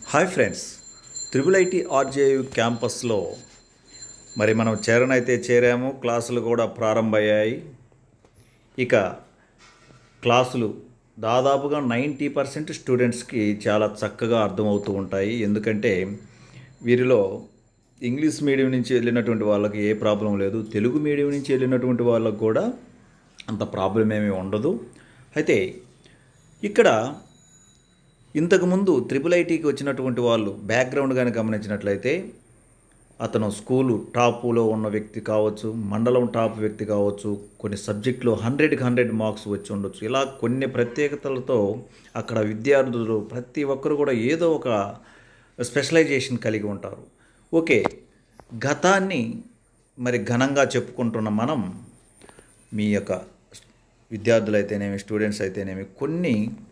hi friends triple IT RJU క్యాంపస్లో మరి మనం చేరనైతే చేరాము క్లాసులు కూడా ప్రారంభమయ్యాయి ఇక క్లాసులు దాదాపుగా నైంటీ పర్సెంట్ స్టూడెంట్స్కి చాలా చక్కగా అర్థమవుతూ ఉంటాయి ఎందుకంటే వీరిలో ఇంగ్లీష్ మీడియం నుంచి వెళ్ళినటువంటి వాళ్ళకి ఏ ప్రాబ్లం లేదు తెలుగు మీడియం నుంచి వెళ్ళినటువంటి వాళ్ళకు కూడా అంత ప్రాబ్లం ఏమీ ఉండదు అయితే ఇక్కడ ఇంతకుముందు త్రిపుల్ ఐటీకి వచ్చినటువంటి వాళ్ళు బ్యాక్గ్రౌండ్ కానీ గమనించినట్లయితే అతను స్కూలు టాపులో ఉన్న వ్యక్తి కావచ్చు మండలం టాప్ వ్యక్తి కావచ్చు కొన్ని సబ్జెక్టులో హండ్రెడ్కి హండ్రెడ్ మార్క్స్ వచ్చి ఉండొచ్చు ఇలా కొన్ని ప్రత్యేకతలతో అక్కడ విద్యార్థులు ప్రతి ఒక్కరు కూడా ఏదో ఒక స్పెషలైజేషన్ కలిగి ఉంటారు ఓకే గతాన్ని మరి ఘనంగా చెప్పుకుంటున్న మనం మీ యొక్క విద్యార్థులైతేనేమి స్టూడెంట్స్ అయితేనేమి కొన్ని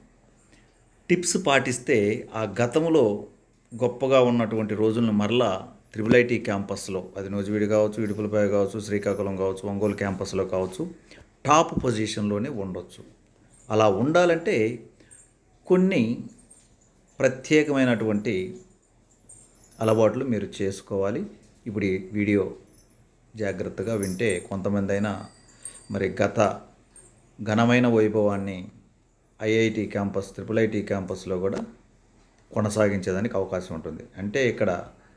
టిప్స్ పాటిస్తే ఆ గతంలో గొప్పగా ఉన్నటువంటి రోజులను మరలా త్రిబుల్ ఐటీ క్యాంపస్లో అది నూజివీడు కావచ్చు ఇడుపులపాయ కావచ్చు శ్రీకాకుళం కావచ్చు ఒంగోలు క్యాంపస్లో కావచ్చు టాప్ పొజిషన్లోనే ఉండొచ్చు అలా ఉండాలంటే కొన్ని ప్రత్యేకమైనటువంటి అలవాట్లు మీరు చేసుకోవాలి ఇప్పుడు ఈ వీడియో జాగ్రత్తగా వింటే కొంతమంది అయినా మరి గత ఘనమైన వైభవాన్ని ఐఐటి క్యాంపస్ ట్రిపుల్ ఐటి క్యాంపస్లో కూడా కొనసాగించేదానికి అవకాశం ఉంటుంది అంటే ఇక్కడ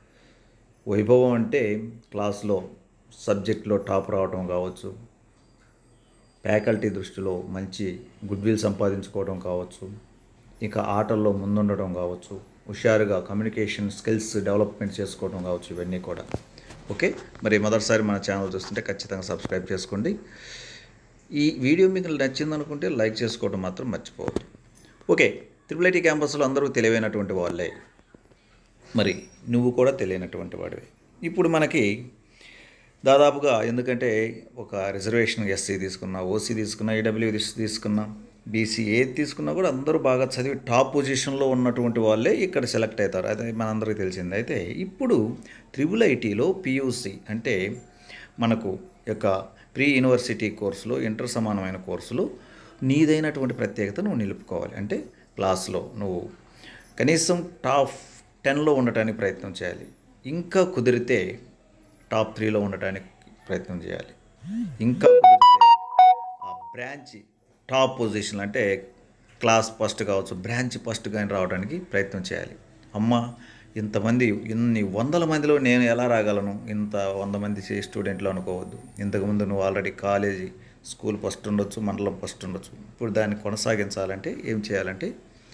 వైభవం అంటే క్లాస్లో సబ్జెక్ట్లో టాప్ రావడం కావచ్చు ఫ్యాకల్టీ దృష్టిలో మంచి గుడ్ విల్ సంపాదించుకోవడం కావచ్చు ఇక ఆటల్లో ముందుండడం కావచ్చు హుషారుగా కమ్యూనికేషన్ స్కిల్స్ డెవలప్మెంట్ చేసుకోవడం కావచ్చు ఇవన్నీ కూడా ఓకే మరి మొదటిసారి మన ఛానల్ చూస్తుంటే ఖచ్చితంగా సబ్స్క్రైబ్ చేసుకోండి ఈ వీడియో మీకు నచ్చింది అనుకుంటే లైక్ చేసుకోవడం మాత్రం మర్చిపోవద్దు ఓకే త్రిపుల్ ఐటీ క్యాంపస్లో అందరూ తెలివైనటువంటి వాళ్ళే మరి నువ్వు కూడా తెలియనటువంటి వాడివి ఇప్పుడు మనకి దాదాపుగా ఎందుకంటే ఒక రిజర్వేషన్ ఎస్సీ తీసుకున్నా ఓసీ తీసుకున్నా ఈడబ్ల్యూ తీసుకున్నా బీసీ ఏది తీసుకున్నా కూడా అందరూ బాగా చదివి టాప్ పొజిషన్లో ఉన్నటువంటి వాళ్ళే ఇక్కడ సెలెక్ట్ అవుతారు అది మనందరికీ తెలిసింది అయితే ఇప్పుడు త్రిబుల్ ఐటీలో పియూసి అంటే మనకు యొక్క ప్రీ యూనివర్సిటీ కోర్సులో ఇంటర్ సమానమైన కోర్సులో నీదైనటువంటి ప్రత్యేకత నువ్వు నిలుపుకోవాలి అంటే క్లాస్లో నువ్వు కనీసం టాప్ టెన్లో ఉండటానికి ప్రయత్నం చేయాలి ఇంకా కుదిరితే టాప్ త్రీలో ఉండటానికి ప్రయత్నం చేయాలి ఇంకా కుదిరితే ఆ బ్రాంచ్ టాప్ పొజిషన్ అంటే క్లాస్ ఫస్ట్ కావచ్చు బ్రాంచ్ ఫస్ట్ కానీ రావడానికి ప్రయత్నం చేయాలి అమ్మ ఇంతమంది ఇన్ని వందల మందిలో నేను ఎలా రాగలను ఇంత వంద మంది స్టూడెంట్లు అనుకోవద్దు ఇంతకుముందు నువ్వు ఆల్రెడీ కాలేజీ స్కూల్ ఫస్ట్ ఉండొచ్చు మండలం ఫస్ట్ ఉండొచ్చు ఇప్పుడు దాన్ని కొనసాగించాలంటే ఏం చేయాలంటే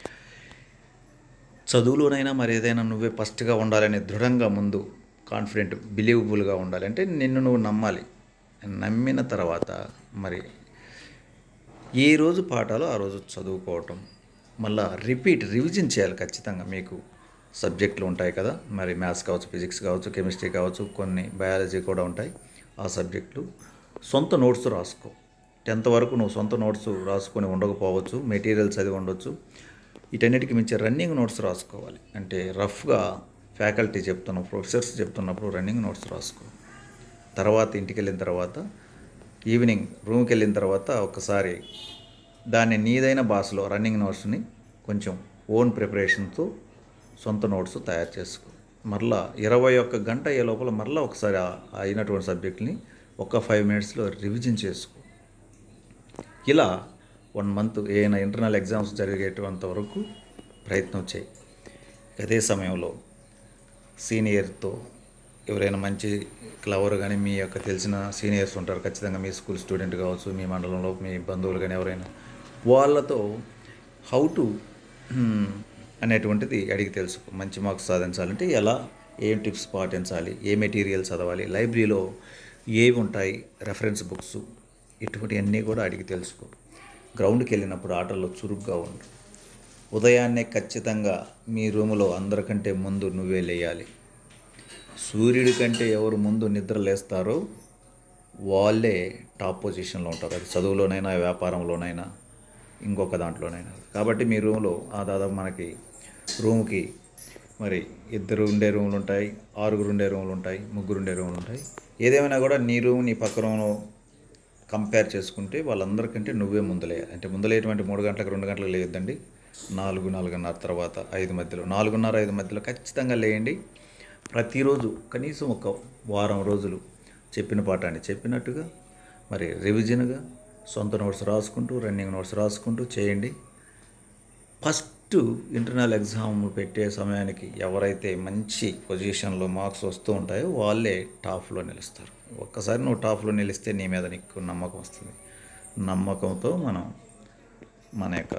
చదువులోనైనా మరి ఏదైనా నువ్వే ఫస్ట్గా ఉండాలని దృఢంగా ముందు కాన్ఫిడెంట్ బిలీవబుల్గా ఉండాలి అంటే నిన్ను నువ్వు నమ్మాలి నమ్మిన తర్వాత మరి ఏ రోజు పాఠాలు ఆ రోజు చదువుకోవటం మళ్ళా రిపీట్ రివిజన్ చేయాలి ఖచ్చితంగా మీకు సబ్జెక్టులు ఉంటాయి కదా మరి మ్యాథ్స్ కావచ్చు ఫిజిక్స్ కావచ్చు కెమిస్ట్రీ కావచ్చు కొన్ని బయాలజీ కూడా ఉంటాయి ఆ సబ్జెక్టులు సొంత నోట్స్ రాసుకో టెన్త్ వరకు నువ్వు సొంత నోట్స్ రాసుకొని ఉండకపోవచ్చు మెటీరియల్ చదివి ఉండొచ్చు వీటన్నిటికి మించి రన్నింగ్ నోట్స్ రాసుకోవాలి అంటే రఫ్గా ఫ్యాకల్టీ చెప్తున్న ప్రొఫెసర్స్ చెప్తున్నప్పుడు రన్నింగ్ నోట్స్ రాసుకో తర్వాత ఇంటికి వెళ్ళిన తర్వాత ఈవినింగ్ రూమ్కి వెళ్ళిన తర్వాత ఒకసారి దాన్ని నీదైన భాషలో రన్నింగ్ నోట్స్ని కొంచెం ఓన్ ప్రిపరేషన్తో సొంత నోట్స్ తయారు చేసుకో మరలా ఇరవై ఒక్క గంట అయ్యే లోపల మరలా ఒకసారి ఆ అయినటువంటి సబ్జెక్ట్ని ఒక ఫైవ్ మినిట్స్లో రివిజన్ చేసుకో ఇలా వన్ మంత్ ఏదైనా ఇంటర్నల్ ఎగ్జామ్స్ జరిగేటంత వరకు ప్రయత్నం చేయి అదే సమయంలో సీనియర్తో ఎవరైనా మంచి క్లవర్ కానీ మీ యొక్క తెలిసిన సీనియర్స్ ఉంటారు ఖచ్చితంగా మీ స్కూల్ స్టూడెంట్ కావచ్చు మీ మండలంలో మీ బంధువులు కానీ ఎవరైనా వాళ్ళతో హౌ టు అనేటువంటిది అడిగి తెలుసుకో మంచి మార్క్స్ సాధించాలంటే ఎలా ఏం టిప్స్ పాటించాలి ఏ మెటీరియల్ చదవాలి లైబ్రరీలో ఏవి ఉంటాయి రెఫరెన్స్ బుక్స్ ఇటువంటివన్నీ కూడా అడిగి తెలుసుకో గ్రౌండ్కి వెళ్ళినప్పుడు ఆటల్లో చురుగ్గా ఉండు ఉదయాన్నే ఖచ్చితంగా మీ రూములో అందరికంటే ముందు నువ్వే లేయాలి సూర్యుడి కంటే ఎవరు ముందు నిద్ర లేస్తారో వాళ్ళే టాప్ పొజిషన్లో ఉంటారు అది చదువులోనైనా వ్యాపారంలోనైనా ఇంకొక దాంట్లోనైనా కాబట్టి మీ రూమ్లో ఆ దాదాపు మనకి రూమ్కి మరి ఇద్దరు ఉండే రూములు ఉంటాయి ఆరుగురు ఉండే రూములు ఉంటాయి ముగ్గురు ఉండే రూములు ఉంటాయి ఏదేమైనా కూడా నీ రూమ్ నీ పక్క రూమ్లో కంపేర్ చేసుకుంటే వాళ్ళందరికంటే నువ్వే ముందులేయాలి అంటే ముందులేటువంటి మూడు గంటలకు రెండు గంటలకు లేయొద్దండి నాలుగు నాలుగున్నర తర్వాత ఐదు మధ్యలో నాలుగున్నర ఐదు మధ్యలో ఖచ్చితంగా లేయండి ప్రతిరోజు కనీసం ఒక వారం రోజులు చెప్పిన పాఠాన్ని చెప్పినట్టుగా మరి రివిజన్గా సొంత నోట్స్ రాసుకుంటూ రన్నింగ్ నోట్స్ రాసుకుంటూ చేయండి ఫస్ట్ ఇంటర్నల్ ఎగ్జామ్ పెట్టే సమయానికి ఎవరైతే మంచి పొజిషన్లో మార్క్స్ వస్తూ ఉంటాయో వాళ్ళే టాప్లో నిలుస్తారు ఒక్కసారి నువ్వు టాప్లో నిలిస్తే నీ మీద నీకు నమ్మకం వస్తుంది నమ్మకంతో మనం మన యొక్క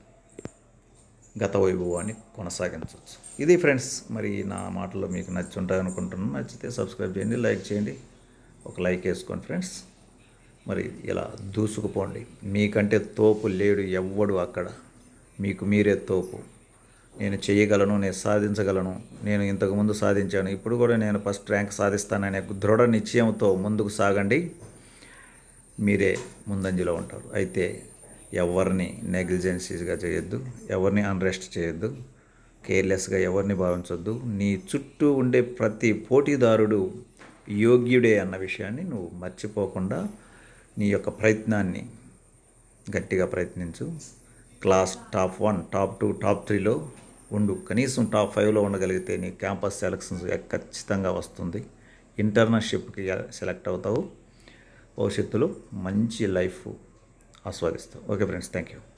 గత వైభవాన్ని కొనసాగించవచ్చు ఇది ఫ్రెండ్స్ మరి నా మాటలు మీకు నచ్చి ఉంటాయి అనుకుంటున్నాను నచ్చితే సబ్స్క్రైబ్ చేయండి లైక్ చేయండి ఒక లైక్ వేసుకోండి ఫ్రెండ్స్ మరి ఇలా దూసుకుపోండి మీకంటే తోపు లేడు ఎవ్వడు అక్కడ మీకు మీరే తోపు నేను చేయగలను నేను సాధించగలను నేను ఇంతకుముందు సాధించాను ఇప్పుడు కూడా నేను ఫస్ట్ ర్యాంక్ సాధిస్తాననే దృఢ నిశ్చయంతో ముందుకు సాగండి మీరే ముందంజలో ఉంటారు అయితే ఎవరిని నెగ్లిజెన్సీస్గా చేయొద్దు ఎవరిని అన్రెస్ట్ చేయొద్దు కేర్లెస్గా ఎవరిని భావించొద్దు నీ చుట్టూ ఉండే ప్రతి పోటీదారుడు యోగ్యుడే అన్న విషయాన్ని నువ్వు మర్చిపోకుండా నీ యొక్క ప్రయత్నాన్ని గట్టిగా ప్రయత్నించు class top one top two top త్రీలో ఉండు కనీసం టాప్ ఫైవ్లో ఉండగలిగితే నీ క్యాంపస్ సెలక్షన్స్ ఖచ్చితంగా వస్తుంది ఇంటర్న్షిప్కి సెలెక్ట్ అవుతావు భవిష్యత్తులో మంచి లైఫ్ ఆస్వాదిస్తావు ఓకే ఫ్రెండ్స్ థ్యాంక్ యూ